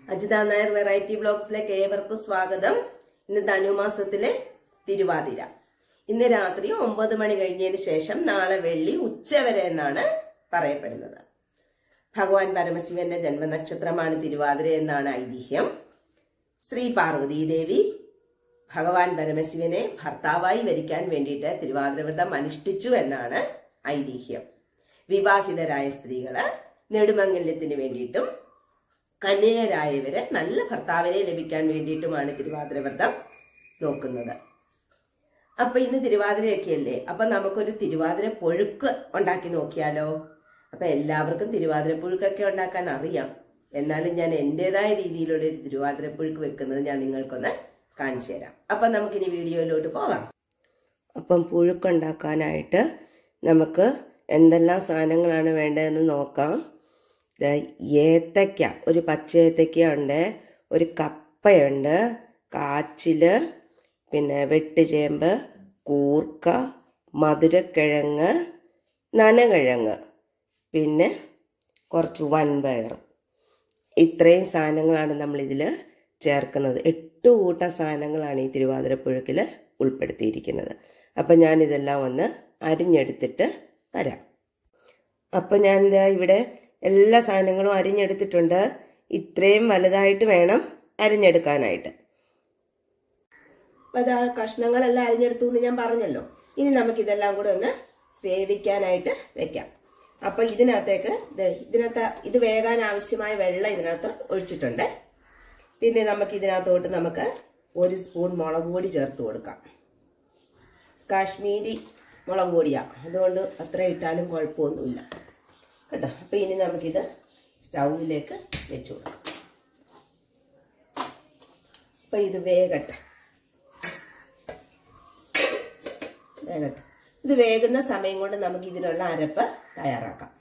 Ajitha Nair variety ബ്ലോഗ്സിലേക്ക് ഏവർക്കും സ്വാഗതം ഇന്ന് ധനുമാസത്തിലെ തിരുവാതിര ഇന്ന് രാത്രി ഒമ്പത് മണി കഴിഞ്ഞതിന് ശേഷം നാളെ വെള്ളി ഉച്ചവരെ എന്നാണ് പറയപ്പെടുന്നത് ഭഗവാൻ പരമശിവന്റെ ജന്മനക്ഷത്രമാണ് തിരുവാതിര എന്നാണ് ഐതിഹ്യം ശ്രീ പാർവതീദേവി ഭഗവാൻ പരമശിവനെ ഭർത്താവായി വരിക്കാൻ വേണ്ടിയിട്ട് തിരുവാതിര വ്രതം അനുഷ്ഠിച്ചു എന്നാണ് ഐതിഹ്യം വിവാഹിതരായ സ്ത്രീകള് നെടുമംഗല്യത്തിന് വേണ്ടിയിട്ടും കന്യകരായവര് നല്ല ഭർത്താവിനെ ലഭിക്കാൻ വേണ്ടിയിട്ടുമാണ് തിരുവാതിര വ്രതം നോക്കുന്നത് അപ്പൊ ഇന്ന് തിരുവാതിരയൊക്കെ അല്ലേ അപ്പൊ നമുക്കൊരു തിരുവാതിര പൊഴുക്ക് ഉണ്ടാക്കി നോക്കിയാലോ അപ്പൊ എല്ലാവർക്കും തിരുവാതിര പുഴുക്കൊക്കെ ഉണ്ടാക്കാൻ അറിയാം എന്നാലും ഞാൻ എന്റേതായ രീതിയിലുള്ള ഒരു തിരുവാതിര പുഴുക്ക് വെക്കുന്നത് ഞാൻ നിങ്ങൾക്കൊന്ന് കാണിച്ചു തരാം അപ്പൊ നമുക്കിനി വീഡിയോയിലോട്ട് പോകാം അപ്പം പുഴുക്കുണ്ടാക്കാനായിട്ട് നമുക്ക് എന്തെല്ലാം സാധനങ്ങളാണ് വേണ്ടതെന്ന് നോക്കാം ദേ ഏത്തയ്ക്ക ഒരു പച്ച ഏത്തയ്ക്ക ഉണ്ട് ഒരു കപ്പയുണ്ട് കാച്ചില് പിന്നെ വെട്ടുചേമ്പ് കൂർക്ക മധുരക്കിഴങ്ങ് നനകിഴങ്ങ് പിന്നെ കുറച്ച് വൻപയർ ഇത്രയും സാധനങ്ങളാണ് നമ്മളിതിൽ ചേർക്കുന്നത് എട്ട് കൂട്ടം സാധനങ്ങളാണ് ഈ തിരുവാതിരപ്പുഴക്കിൽ ഉൾപ്പെടുത്തിയിരിക്കുന്നത് അപ്പം ഞാനിതെല്ലാം ഒന്ന് അരിഞ്ഞെടുത്തിട്ട് വരാം അപ്പം ഞാൻ ഇതാ ഇവിടെ എല്ലാ സാധനങ്ങളും അരിഞ്ഞെടുത്തിട്ടുണ്ട് ഇത്രയും വലുതായിട്ട് വേണം അരിഞ്ഞെടുക്കാനായിട്ട് അപ്പം അതാ കഷ്ണങ്ങളെല്ലാം അരിഞ്ഞെടുത്തു എന്ന് ഞാൻ പറഞ്ഞല്ലോ ഇനി നമുക്കിതെല്ലാം കൂടെ ഒന്ന് വേവിക്കാനായിട്ട് വെക്കാം അപ്പം ഇതിനകത്തേക്ക് ദേ ഇതിനകത്ത് ഇത് വേകാൻ ആവശ്യമായ വെള്ളം ഇതിനകത്ത് ഒഴിച്ചിട്ടുണ്ട് പിന്നെ നമുക്ക് ഇതിനകത്തോട്ട് നമുക്ക് ഒരു സ്പൂൺ മുളക് പൊടി ചേർത്ത് കൊടുക്കാം കാശ്മീരി മുളക് പൊടിയാണ് അതുകൊണ്ട് അത്ര ഇട്ടാലും കുഴപ്പമൊന്നുമില്ല കേട്ടോ അപ്പം ഇനി നമുക്കിത് സ്റ്റൗവിലേക്ക് വെച്ച് കൊടുക്കാം അപ്പം ഇത് വേകട്ടെ വേകട്ടെ ഇത് വേകുന്ന സമയം കൊണ്ട് നമുക്ക് ഇതിനുള്ള അരപ്പ് തയ്യാറാക്കാം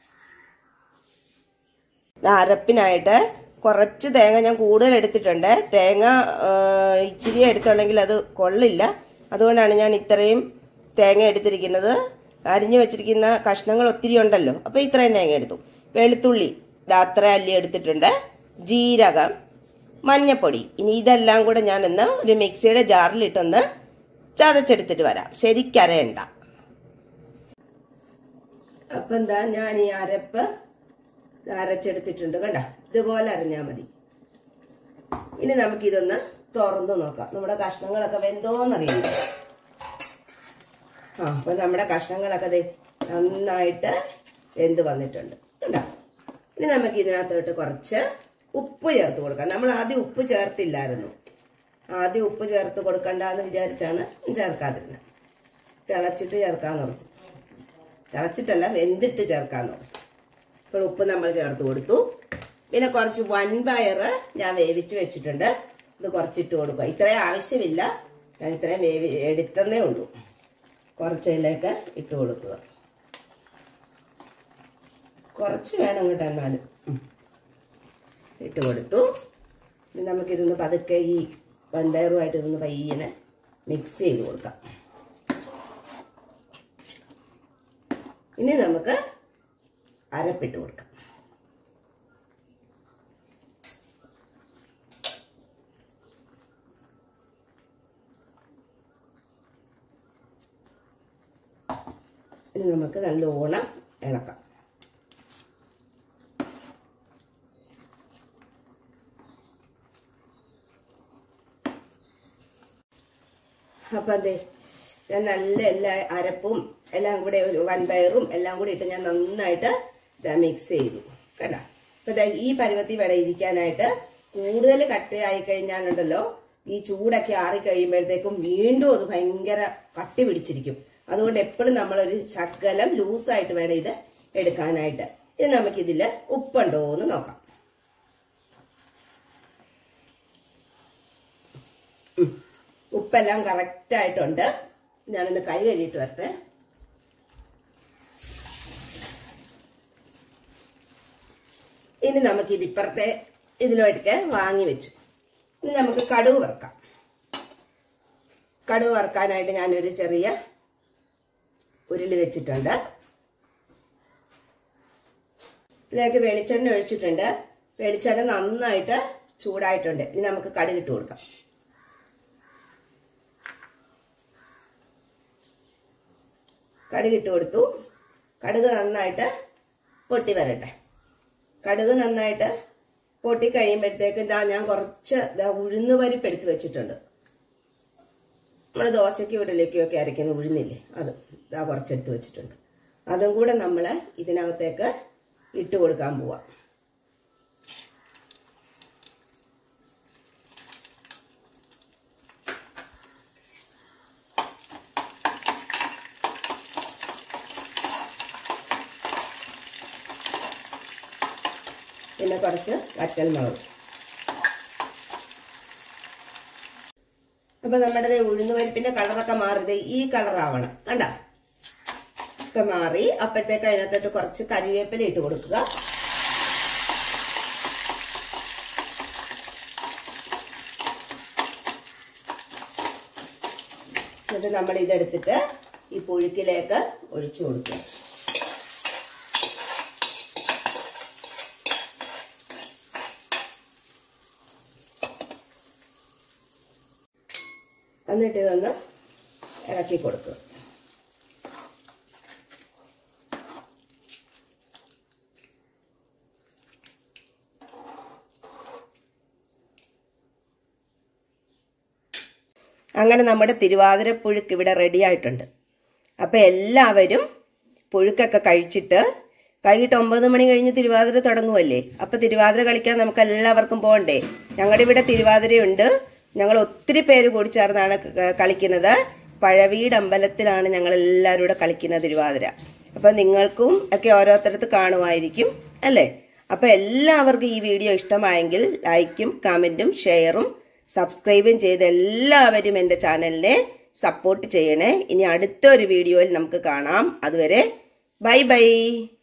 അരപ്പിനായിട്ട് കുറച്ച് തേങ്ങ ഞാൻ കൂടുതൽ എടുത്തിട്ടുണ്ട് തേങ്ങ ഇച്ചിരി എടുത്തുണ്ടെങ്കിൽ അത് കൊള്ളില്ല അതുകൊണ്ടാണ് ഞാൻ ഇത്രയും തേങ്ങ എടുത്തിരിക്കുന്നത് അരിഞ്ഞു വെച്ചിരിക്കുന്ന കഷ്ണങ്ങൾ ഒത്തിരി ഉണ്ടല്ലോ അപ്പോൾ ഇത്രയും തേങ്ങ എടുത്തു വെളുത്തുള്ളി അത്ര അല്ലി എടുത്തിട്ടുണ്ട് ജീരകം മഞ്ഞപ്പൊടി ഇനി ഇതെല്ലാം കൂടെ ഞാനൊന്ന് ഒരു മിക്സിയുടെ ജാറിലിട്ടൊന്ന് ചതച്ചെടുത്തിട്ട് വരാം ശരിക്കരയണ്ട അപ്പം എന്താ ഞാൻ ഈ അരപ്പ് അരച്ചെടുത്തിട്ടുണ്ട് കണ്ട ഇതുപോലെ അരഞ്ഞാൽ മതി ഇനി നമുക്കിതൊന്ന് തുറന്നു നോക്കാം നമ്മുടെ കഷ്ണങ്ങളൊക്കെ വെന്തോന്നറിയാം ആ അപ്പൊ നമ്മുടെ കഷ്ണങ്ങളൊക്കെ ദേ നന്നായിട്ട് വെന്ത് വന്നിട്ടുണ്ട് കണ്ടോ ഇനി നമുക്ക് ഇതിനകത്തോട്ട് കുറച്ച് ഉപ്പ് ചേർത്ത് കൊടുക്കാം നമ്മൾ ആദ്യം ഉപ്പ് ചേർത്തില്ലായിരുന്നു ആദ്യം ഉപ്പ് ചേർത്ത് കൊടുക്കണ്ടെന്ന് വിചാരിച്ചാണ് ചേർക്കാതിരുന്നത് തിളച്ചിട്ട് ചേർക്കാന്ന് ഓർത്തു തിളച്ചിട്ടല്ല വെന്തിട്ട് ചേർക്കാന്ന് ഓർത്തു ഇപ്പോൾ ഉപ്പ് നമ്മൾ ചേർത്ത് കൊടുത്തു പിന്നെ കുറച്ച് വൻപയർ ഞാൻ വേവിച്ച് വെച്ചിട്ടുണ്ട് ഇത് കുറച്ചിട്ട് കൊടുക്കുക ഇത്രയും ആവശ്യമില്ല ഞാൻ ഇത്രയും വേവി എടുത്തന്നേ ഉള്ളൂ കുറച്ചതിലേക്ക് ഇട്ട് കൊടുക്കുക കുറച്ച് വേണം കേട്ടോ എന്നാലും ഇട്ട് കൊടുത്തു ഇനി നമുക്കിതൊന്ന് പതുക്കെ ഈ വൻപയറുമായിട്ട് ഇതൊന്ന് പയ്യനെ മിക്സ് ചെയ്ത് കൊടുക്കാം ഇനി നമുക്ക് അരപ്പിട്ട് കൊടുക്കാം ഇനി നമുക്ക് നല്ലോണം ഇളക്കാം അപ്പം അതെ ഞാൻ നല്ല എല്ലാ അരപ്പും എല്ലാം കൂടെ വൻപയറും എല്ലാം കൂടി ഇട്ട് ഞാൻ നന്നായിട്ട് മിക്സ് ചെയ്തു കേട്ടോ അപ്പൊ ഈ പരുവത്തി വേണം ഇരിക്കാനായിട്ട് കൂടുതൽ കട്ടയായി കഴിഞ്ഞാലുണ്ടല്ലോ ഈ ചൂടൊക്കെ ആറി കഴിയുമ്പോഴത്തേക്കും വീണ്ടും അത് ഭയങ്കര കട്ടി പിടിച്ചിരിക്കും അതുകൊണ്ട് എപ്പോഴും നമ്മളൊരു ശകലം ലൂസായിട്ട് വേണം ഇത് എടുക്കാനായിട്ട് ഇനി നമുക്കിതിൽ ഉപ്പുണ്ടോ എന്ന് നോക്കാം ഉപ്പെല്ലാം കറക്റ്റ് ആയിട്ടുണ്ട് ഞാനൊന്ന് കൈ കഴുകിയിട്ട് വരട്ടെ ഇനി നമുക്ക് ഇത് ഇപ്പുറത്തെ ഇതിലോട്ടൊക്കെ വാങ്ങി വെച്ചു ഇനി നമുക്ക് കടുവ് വറുക്കാം കടുവ് വറുക്കാനായിട്ട് ഞാനൊരു ചെറിയ ഉരുളി വെച്ചിട്ടുണ്ട് ഇതിലേക്ക് വെളിച്ചെണ്ണ ഒഴിച്ചിട്ടുണ്ട് വെളിച്ചെണ്ണ നന്നായിട്ട് ചൂടായിട്ടുണ്ട് ഇനി നമുക്ക് കടുക് ഇട്ട് കൊടുക്കാം കടുക് ഇട്ട് കൊടുത്തു കടുക് നന്നായിട്ട് പൊട്ടി വരട്ടെ കടുക് നന്നായിട്ട് പൊട്ടി കഴിയുമ്പോഴത്തേക്ക് ഇതാ ഞാൻ കുറച്ച് ഇതാ ഉഴുന്ന് പരിപ്പ് എടുത്ത് വെച്ചിട്ടുണ്ട് നമ്മൾ ദോശയ്ക്കും ഇഡലിക്കും ഒക്കെ അരയ്ക്കുന്ന ഉഴുന്നില്ലേ അത് ഇതാ കുറച്ചെടുത്ത് വെച്ചിട്ടുണ്ട് അതും കൂടെ നമ്മൾ ഇതിനകത്തേക്ക് ഇട്ട് കൊടുക്കാൻ പോവാം പിന്നെ കുറച്ച് വറ്റൽ മുളക് അപ്പൊ നമ്മുടെ ദേ ഉഴുന്ന് പരിപ്പിന്റെ കളറൊക്കെ മാറിയത് ഈ കളറാവണം കണ്ട ഒക്കെ മാറി അപ്പോഴത്തേക്ക് അതിനകത്തോട്ട് കുറച്ച് കറിവേപ്പില ഇട്ട് കൊടുക്കുക എന്നിട്ട് നമ്മൾ ഇതെടുത്തിട്ട് ഈ പുഴുക്കിലേക്ക് ഒഴിച്ചു കൊടുക്കുക എന്നിട്ട് ഇതൊന്ന് ഇളക്കി കൊടുക്കുക അങ്ങനെ നമ്മുടെ തിരുവാതിര പുഴുക്ക് ഇവിടെ റെഡി ആയിട്ടുണ്ട് അപ്പം എല്ലാവരും പുഴുക്കൊക്കെ കഴിച്ചിട്ട് വൈകിട്ട് ഒമ്പത് മണി കഴിഞ്ഞ് തിരുവാതിര തുടങ്ങുമല്ലേ അപ്പൊ തിരുവാതിര കളിക്കാൻ നമുക്ക് എല്ലാവർക്കും പോകണ്ടേ ഞങ്ങളുടെ ഇവിടെ തിരുവാതിരയുണ്ട് ഞങ്ങൾ ഒത്തിരി പേര് കൂടി ചേർന്നാണ് ക- കളിക്കുന്നത് പഴവീട് അമ്പലത്തിലാണ് ഞങ്ങൾ എല്ലാവരും കൂടെ കളിക്കുന്ന തിരുവാതിര അപ്പൊ നിങ്ങൾക്കും ഒക്കെ ഓരോരുത്തരത്ത് കാണുമായിരിക്കും അല്ലേ അപ്പൊ എല്ലാവർക്കും ഈ വീഡിയോ ഇഷ്ടമായെങ്കിൽ ലൈക്കും കമന്റും ഷെയറും സബ്സ്ക്രൈബും ചെയ്ത് എല്ലാവരും എൻ്റെ ചാനലിനെ സപ്പോർട്ട് ചെയ്യണേ ഇനി അടുത്തൊരു വീഡിയോയിൽ നമുക്ക് കാണാം അതുവരെ ബൈ ബൈ